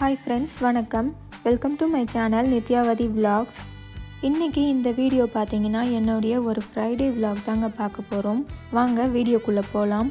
hi friends வணக்கம் welcome to my channel Nithyavathi vlogs இன்றைக்கி இந்த வீடியோ பார்த்தீங்கன்னா என்னுடைய ஒரு ஃப்ரைடே vlog தாங்க பார்க்க போகிறோம் வாங்க வீடியோக்குள்ளே போகலாம்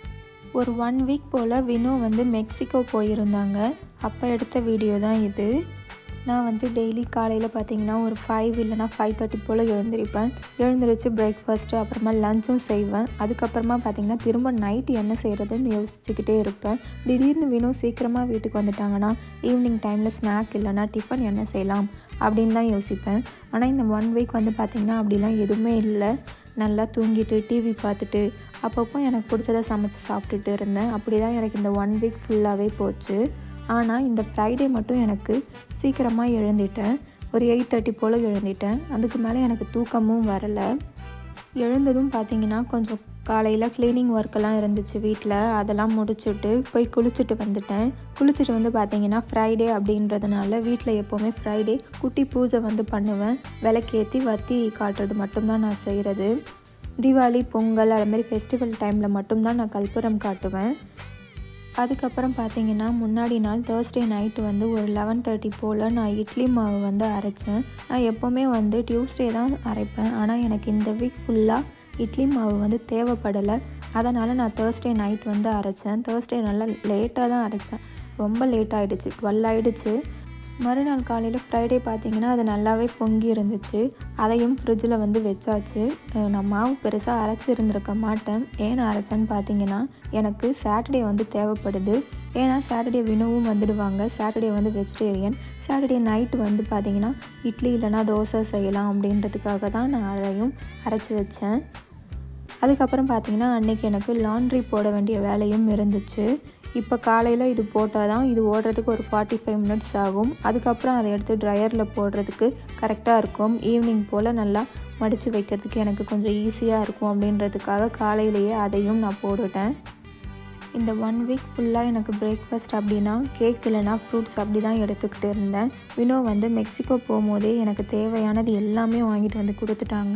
ஒரு ஒன் வீக் போல் வினோ வந்து மெக்சிகோ போயிருந்தாங்க அப்போ எடுத்த வீடியோ தான் இது நான் வந்து டெய்லி காலையில் பார்த்தீங்கன்னா ஒரு ஃபைவ் இல்லைனா ஃபைவ் தேர்ட்டி போல் எழுந்திருப்பேன் எழுந்திரிச்சு பிரேக்ஃபாஸ்ட்டு அப்புறமா லஞ்சும் செய்வேன் அதுக்கப்புறமா பார்த்தீங்கன்னா திரும்ப நைட்டு என்ன செய்கிறதுன்னு யோசிச்சுக்கிட்டே இருப்பேன் திடீர்னு வினோ சீக்கிரமாக வீட்டுக்கு வந்துட்டாங்கன்னா ஈவினிங் டைமில் ஸ்நாக் இல்லைனா டிஃபன் என்ன செய்யலாம் அப்படின்னு தான் யோசிப்பேன் ஆனால் இந்த ஒன் வீக் வந்து பார்த்திங்கன்னா அப்படிலாம் எதுவுமே இல்லை நல்லா தூங்கிட்டு டிவி பார்த்துட்டு அப்பப்போ எனக்கு பிடிச்சதை சமைச்சு சாப்பிட்டுட்டு இருந்தேன் அப்படி தான் எனக்கு இந்த ஒன் வீக் ஃபுல்லாகவே போச்சு ஆனால் இந்த ஃப்ரைடே மட்டும் எனக்கு சீக்கிரமாக எழுந்திட்டேன் ஒரு எயிட் தேர்ட்டி போல் எழுந்திட்டேன் அதுக்கு மேலே எனக்கு தூக்கமும் வரலை எழுந்ததும் பார்த்தீங்கன்னா கொஞ்சம் காலையில் க்ளீனிங் ஒர்க்கெல்லாம் இருந்துச்சு வீட்டில் அதெல்லாம் முடிச்சுட்டு போய் குளிச்சுட்டு வந்துட்டேன் குளிச்சுட்டு வந்து பார்த்தீங்கன்னா ஃப்ரைடே அப்படின்றதுனால வீட்டில் எப்போவுமே ஃப்ரைடே குட்டி பூஜை வந்து பண்ணுவேன் விளக்கேற்றி வத்தி காட்டுறது மட்டும்தான் நான் செய்கிறது தீபாவளி பொங்கல் அது மாதிரி ஃபெஸ்டிவல் டைமில் மட்டும்தான் நான் கற்பூரம் காட்டுவேன் அதுக்கப்புறம் பார்த்தீங்கன்னா முன்னாடி நாள் தேர்ஸ்டே நைட்டு வந்து ஒரு லெவன் தேர்ட்டி போல் நான் இட்லி மாவு வந்து அரைச்சேன் நான் எப்போவுமே வந்து டியூஸ்டே தான் அரைப்பேன் ஆனால் எனக்கு இந்த வீக் ஃபுல்லாக இட்லி மாவு வந்து தேவைப்படலை அதனால் நான் தேர்ஸ்டே நைட் வந்து அரைச்சேன் தேர்ஸ்டே நல்லா லேட்டாக தான் அரைச்சேன் ரொம்ப லேட் ஆகிடுச்சு டுவெல் ஆகிடுச்சு மறுநாள் காலையில் ஃப்ரைடே பார்த்தீங்கன்னா அது நல்லாவே பொங்கி இருந்துச்சு அதையும் ஃப்ரிட்ஜில் வந்து வச்சாச்சு அஹ் நான் மாவு பெருசாக அரைச்சி இருந்திருக்க மாட்டேன் ஏன் அரைச்சேன்னு பார்த்தீங்கன்னா எனக்கு சாட்டர்டே வந்து தேவைப்படுது ஏன்னா சாட்டர்டே வினவும் வந்துடுவாங்க சாட்டர்டே வந்து வெஜிடேரியன் சாட்டர்டே நைட்டு வந்து பார்த்தீங்கன்னா இட்லி இல்லைனா தோசை செய்யலாம் அப்படின்றதுக்காக தான் நான் அதையும் அரைச்சி வச்சேன் அதுக்கப்புறம் பார்த்தீங்கன்னா அன்றைக்கி எனக்கு லாண்ட்ரி போட வேண்டிய வேலையும் இருந்துச்சு இப்போ காலையில் இது போட்டால் தான் இது ஓடுறதுக்கு ஒரு ஃபார்ட்டி ஃபைவ் மினிட்ஸ் ஆகும் அதுக்கப்புறம் அதை எடுத்து ட்ரையரில் போடுறதுக்கு கரெக்டாக இருக்கும் ஈவினிங் போல் நல்லா மடித்து வைக்கிறதுக்கு எனக்கு கொஞ்சம் ஈஸியாக இருக்கும் அப்படின்றதுக்காக காலையிலேயே அதையும் நான் போட்டுட்டேன் இந்த ஒன் வீக் ஃபுல்லாக எனக்கு பிரேக்ஃபாஸ்ட் அப்படின்னா கேக் இல்லைனா ஃப்ரூட்ஸ் அப்படி தான் எடுத்துக்கிட்டு இருந்தேன் வினோ வந்து மெக்சிகோ போகும்போதே எனக்கு தேவையானது எல்லாமே வாங்கிட்டு வந்து கொடுத்துட்டாங்க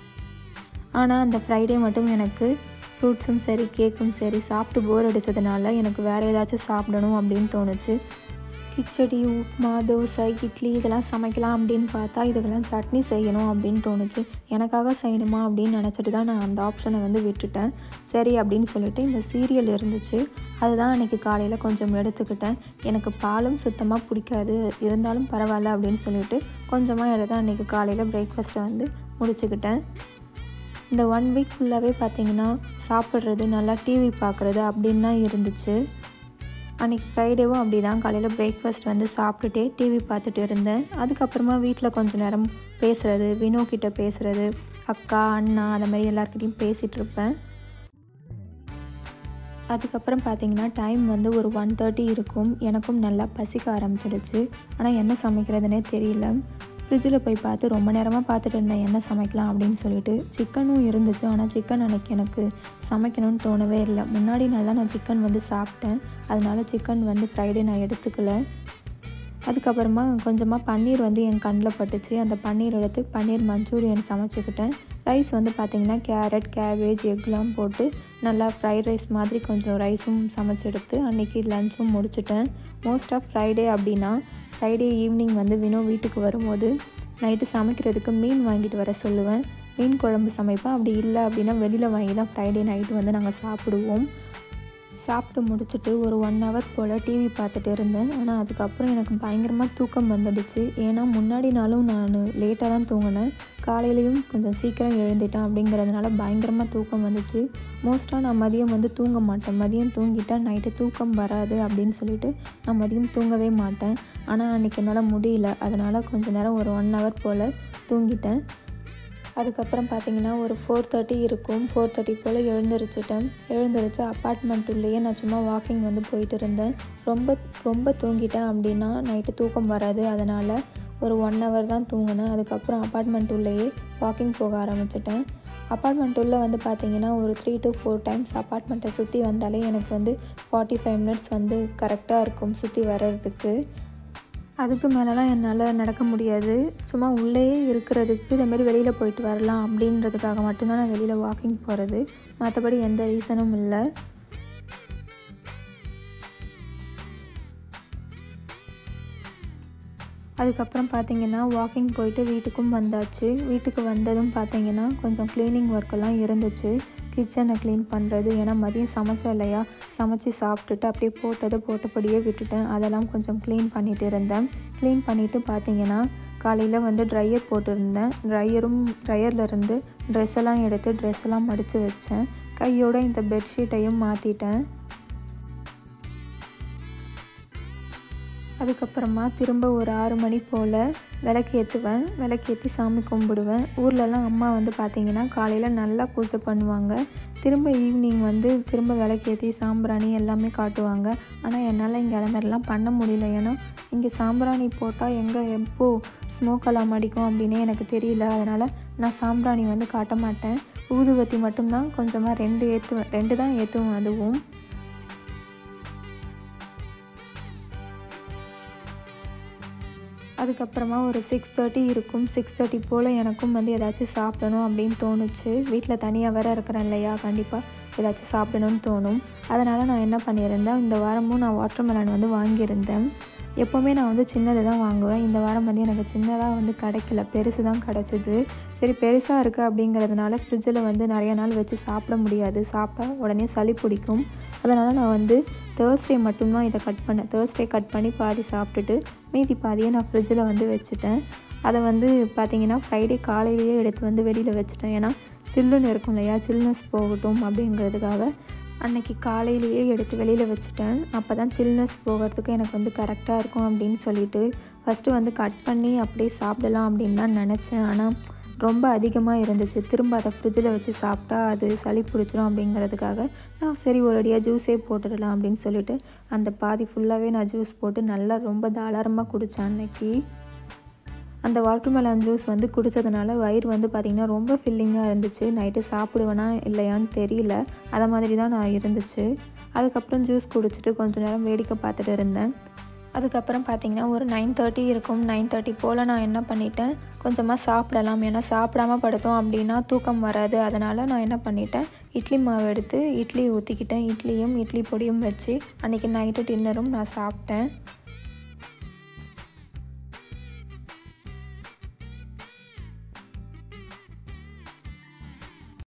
ஆனால் அந்த ஃப்ரைடே மட்டும் எனக்கு ஃப்ரூட்ஸும் சரி கேக்கும் சரி சாப்பிட்டு போர் அடித்ததுனால எனக்கு வேறு ஏதாச்சும் சாப்பிடணும் அப்படின்னு தோணுச்சு கிச்சடி உப்புமா தோசை இட்லி இதெல்லாம் சமைக்கலாம் அப்படின்னு பார்த்தா இதுக்கெல்லாம் சட்னி செய்யணும் அப்படின்னு தோணுச்சு எனக்காக செய்யணுமா அப்படின்னு நினச்சிட்டு தான் நான் அந்த ஆப்ஷனை வந்து விட்டுட்டேன் சரி அப்படின்னு சொல்லிட்டு இந்த சீரியல் இருந்துச்சு அதுதான் அன்றைக்கி காலையில் கொஞ்சம் எடுத்துக்கிட்டேன் எனக்கு பாலும் சுத்தமாக பிடிக்காது இருந்தாலும் பரவாயில்ல அப்படின்னு சொல்லிட்டு கொஞ்சமாக எடுத்து அன்றைக்கி காலையில் பிரேக்ஃபாஸ்ட்டை வந்து முடிச்சுக்கிட்டேன் இந்த ஒன் வீக் ஃபுல்லாகவே பார்த்தீங்கன்னா சாப்பிட்றது நல்லா டிவி பார்க்குறது அப்படின்னு தான் இருந்துச்சு அன்றைக்கி ஃப்ரைடேவும் அப்படி தான் காலையில் பிரேக்ஃபாஸ்ட் வந்து சாப்பிட்டுட்டே டிவி பார்த்துட்டு இருந்தேன் அதுக்கப்புறமா வீட்டில் கொஞ்சம் நேரம் பேசுகிறது வினோ கிட்ட பேசுகிறது அக்கா அண்ணா அந்த மாதிரி எல்லாருக்கிட்டையும் பேசிகிட்டு இருப்பேன் அதுக்கப்புறம் பார்த்தீங்கன்னா டைம் வந்து ஒரு ஒன் தேர்ட்டி இருக்கும் எனக்கும் நல்லா பசிக்க ஆரம்பிச்சிடுச்சு ஆனால் என்ன சமைக்கிறதுனே தெரியல ஃப்ரிட்ஜில் போய் பார்த்து ரொம்ப நேரமாக பார்த்துட்டு இருந்தேன் என்ன சமைக்கலாம் அப்படின்னு சொல்லிட்டு சிக்கனும் இருந்துச்சு ஆனால் சிக்கன் அன்னைக்கு எனக்கு சமைக்கணும்னு தோணவே இல்லை முன்னாடி நாள் நான் சிக்கன் வந்து சாப்பிட்டேன் அதனால சிக்கன் வந்து ஃப்ரைடே நான் எடுத்துக்கல அதுக்கப்புறமா கொஞ்சமாக பன்னீர் வந்து என் கண்ணில் பட்டுச்சு அந்த பன்னீர் எடுத்து பன்னீர் மஞ்சூரியன் சமைச்சிக்கிட்டேன் ரைஸ் வந்து பார்த்திங்கன்னா கேரட் கேபேஜ் எக்லாம் போட்டு நல்லா ஃப்ரைட் ரைஸ் மாதிரி கொஞ்சம் ரைஸும் சமைச்சு எடுத்து அன்றைக்கி லஞ்சும் முடிச்சிட்டேன் மோஸ்ட் ஆஃப் ஃப்ரைடே அப்படின்னா ஃப்ரைடே ஈவினிங் வந்து வினோ வீட்டுக்கு வரும்போது நைட்டு சமைக்கிறதுக்கு மீன் வாங்கிட்டு வர சொல்லுவேன் மீன் குழம்பு சமைப்பேன் அப்படி இல்லை அப்படின்னா வெளியில் வாங்கி தான் ஃப்ரைடே நைட்டு வந்து நாங்கள் சாப்பிடுவோம் சாப்பிட்டு முடிச்சுட்டு ஒரு ஒன் ஹவர் போல் டிவி பார்த்துட்டு இருந்தேன் ஆனால் அதுக்கப்புறம் எனக்கு பயங்கரமாக தூக்கம் வந்துடுச்சு ஏன்னா முன்னாடி நாளும் நான் லேட்டாக தான் தூங்கினேன் காலையிலையும் கொஞ்சம் சீக்கிரம் எழுந்துட்டேன் அப்படிங்கிறதுனால பயங்கரமாக தூக்கம் வந்துச்சு மோஸ்ட்டாக நான் மதியம் வந்து தூங்க மாட்டேன் மதியம் தூங்கிட்டேன் நைட்டு தூக்கம் வராது அப்படின்னு சொல்லிட்டு நான் மதியம் தூங்கவே மாட்டேன் ஆனால் அன்றைக்கி என்னால் முடியல அதனால் கொஞ்ச நேரம் ஒரு ஒன் ஹவர் போல் தூங்கிட்டேன் அதுக்கப்புறம் பார்த்தீங்கன்னா ஒரு ஃபோர் தேர்ட்டி இருக்கும் ஃபோர் தேர்ட்டி போல் எழுந்திரிச்சிட்டேன் எழுந்திரிச்சு அப்பார்ட்மெண்ட் உள்ளேயே நான் சும்மா வாக்கிங் வந்து போயிட்டு இருந்தேன் ரொம்ப ரொம்ப தூங்கிட்டேன் அப்படின்னா நைட்டு தூக்கம் வராது அதனால் ஒரு ஒன் ஹவர் தான் தூங்கினேன் அதுக்கப்புறம் அப்பார்ட்மெண்ட் உள்ளேயே வாக்கிங் போக ஆரம்பிச்சிட்டேன் அப்பார்ட்மெண்ட் உள்ளே வந்து பார்த்தீங்கன்னா ஒரு த்ரீ டு ஃபோர் டைம்ஸ் அப்பார்ட்மெண்ட்டை சுற்றி வந்தாலே எனக்கு வந்து ஃபார்ட்டி ஃபைவ் மினிட்ஸ் வந்து கரெக்டாக இருக்கும் சுற்றி வர்றதுக்கு அதுக்கு மேலெலாம் என்னால் நடக்க முடியாது சும்மா உள்ளேயே இருக்கிறதுக்கு இதேமாரி வெளியில் போயிட்டு வரலாம் அப்படின்றதுக்காக மட்டும்தான் நான் வெளியில் வாக்கிங் போகிறது மற்றபடி எந்த ரீசனும் இல்லை அதுக்கப்புறம் பார்த்தீங்கன்னா வாக்கிங் போயிட்டு வீட்டுக்கும் வந்தாச்சு வீட்டுக்கு வந்ததும் பார்த்தீங்கன்னா கொஞ்சம் க்ளீனிங் ஒர்க்கெல்லாம் இருந்துச்சு கிச்சனை க்ளீன் பண்ணுறது ஏன்னா மதியம் சமைச்சேன் இல்லையா சமைச்சு சாப்பிட்டுட்டு அப்படியே போட்டதை போட்டபடியே விட்டுட்டேன் அதெல்லாம் கொஞ்சம் க்ளீன் பண்ணிட்டு இருந்தேன் க்ளீன் பண்ணிவிட்டு பார்த்தீங்கன்னா காலையில் வந்து ட்ரையர் போட்டிருந்தேன் ட்ரையரும் ட்ரையரில் இருந்து ட்ரெஸ் எல்லாம் எடுத்து ட்ரெஸ் எல்லாம் மடித்து வச்சேன் கையோட இந்த பெட்ஷீட்டையும் மாற்றிட்டேன் அதுக்கப்புறமா திரும்ப ஒரு ஆறு மணி போல் விளக்கேற்றுவேன் விளக்கேற்றி சாமி கும்பிடுவேன் ஊர்லலாம் அம்மா வந்து பார்த்திங்கன்னா காலையில் நல்லா பூஜை பண்ணுவாங்க திரும்ப ஈவினிங் வந்து திரும்ப விளக்கேற்றி சாம்பிராணி எல்லாமே காட்டுவாங்க ஆனால் என்னால் இங்கே அதை மாதிரிலாம் பண்ண முடியல ஏன்னா இங்கே சாம்பிராணி போட்டால் எங்கே எப்போ ஸ்மோக் எல்லாம் அடிக்கும் அப்படின்னே எனக்கு தெரியல அதனால் நான் சாம்பிராணி வந்து காட்ட மாட்டேன் ஊதுவத்தி மட்டும்தான் கொஞ்சமாக ரெண்டு ஏற்றுவேன் ரெண்டு தான் ஏற்றுவேன் அதுவும் அதுக்கப்புறமா ஒரு சிக்ஸ் தேர்ட்டி இருக்கும் சிக்ஸ் தேர்ட்டி போல் எனக்கும் வந்து ஏதாச்சும் சாப்பிடணும் அப்படின்னு தோணுச்சு வீட்டில் தனியாக வேற இருக்கிறேன் இல்லையா கண்டிப்பாக ஏதாச்சும் சாப்பிடணும்னு தோணும் அதனால் நான் என்ன பண்ணியிருந்தேன் இந்த வாரமும் நான் வாட்டர் மெலன் வந்து வாங்கியிருந்தேன் எப்போவுமே நான் வந்து சின்னது தான் வாங்குவேன் இந்த வாரம் வந்து எனக்கு சின்னதாக வந்து கிடைக்கல பெருசு தான் கிடச்சிது சரி பெருசாக இருக்குது அப்படிங்கிறதுனால ஃப்ரிட்ஜில் வந்து நிறைய நாள் வச்சு சாப்பிட முடியாது சாப்பிட்டா உடனே சளி பிடிக்கும் அதனால் நான் வந்து தேர்ஸ்டே மட்டும்தான் இதை கட் பண்ணேன் தேர்ஸ்டே கட் பண்ணி பாதி சாப்பிட்டுட்டு மீதி பாதியை நான் ஃப்ரிட்ஜில் வந்து வச்சுட்டேன் அதை வந்து பார்த்திங்கன்னா ஃப்ரைடே காலையிலேயே எடுத்து வந்து வெளியில் வச்சுட்டேன் ஏன்னா சில்லுன்னு இருக்கும் இல்லையா சில்னஸ் போகட்டும் அப்படிங்கிறதுக்காக அன்னைக்கு காலையிலேயே எடுத்து வெளியில் வச்சுட்டேன் அப்போ தான் சில்னஸ் போகிறதுக்கு எனக்கு வந்து கரெக்டாக இருக்கும் அப்படின்னு சொல்லிட்டு ஃபஸ்ட்டு வந்து கட் பண்ணி அப்படியே சாப்பிடலாம் அப்படின்னு தான் நினச்சேன் ஆனால் ரொம்ப அதிகமாக இருந்துச்சு திரும்ப அதை ஃப்ரிட்ஜில் வச்சு சாப்பிட்டா அது சளி பிடிச்சிரும் அப்படிங்கிறதுக்காக நான் சரி ஒரடியாக ஜூஸே போட்டுடலாம் அப்படின்னு சொல்லிட்டு அந்த பாதி ஃபுல்லாகவே நான் ஜூஸ் போட்டு நல்லா ரொம்ப தாராளமாக குடித்தேன் அன்னைக்கு அந்த வாட்டர்மெலன் ஜூஸ் வந்து குடித்ததுனால வயிறு வந்து பார்த்திங்கன்னா ரொம்ப ஃபில்லிங்காக இருந்துச்சு நைட்டு சாப்பிடுவேனா இல்லையான்னு தெரியல அதை மாதிரி தான் நான் இருந்துச்சு அதுக்கப்புறம் ஜூஸ் குடிச்சிட்டு கொஞ்ச நேரம் வேடிக்கை பார்த்துட்டு இருந்தேன் அதுக்கப்புறம் பார்த்திங்கன்னா ஒரு நைன் தேர்ட்டி இருக்கும் நைன் தேர்ட்டி போல் நான் என்ன பண்ணிட்டேன் கொஞ்சமாக சாப்பிடலாம் ஏன்னா சாப்பிடாம படுத்தோம் அப்படின்னா தூக்கம் வராது அதனால் நான் என்ன பண்ணிட்டேன் இட்லி மாவு எடுத்து இட்லி ஊற்றிக்கிட்டேன் இட்லியும் இட்லி பொடியும் வச்சு அன்றைக்கி நைட்டு டின்னரும் நான் சாப்பிட்டேன்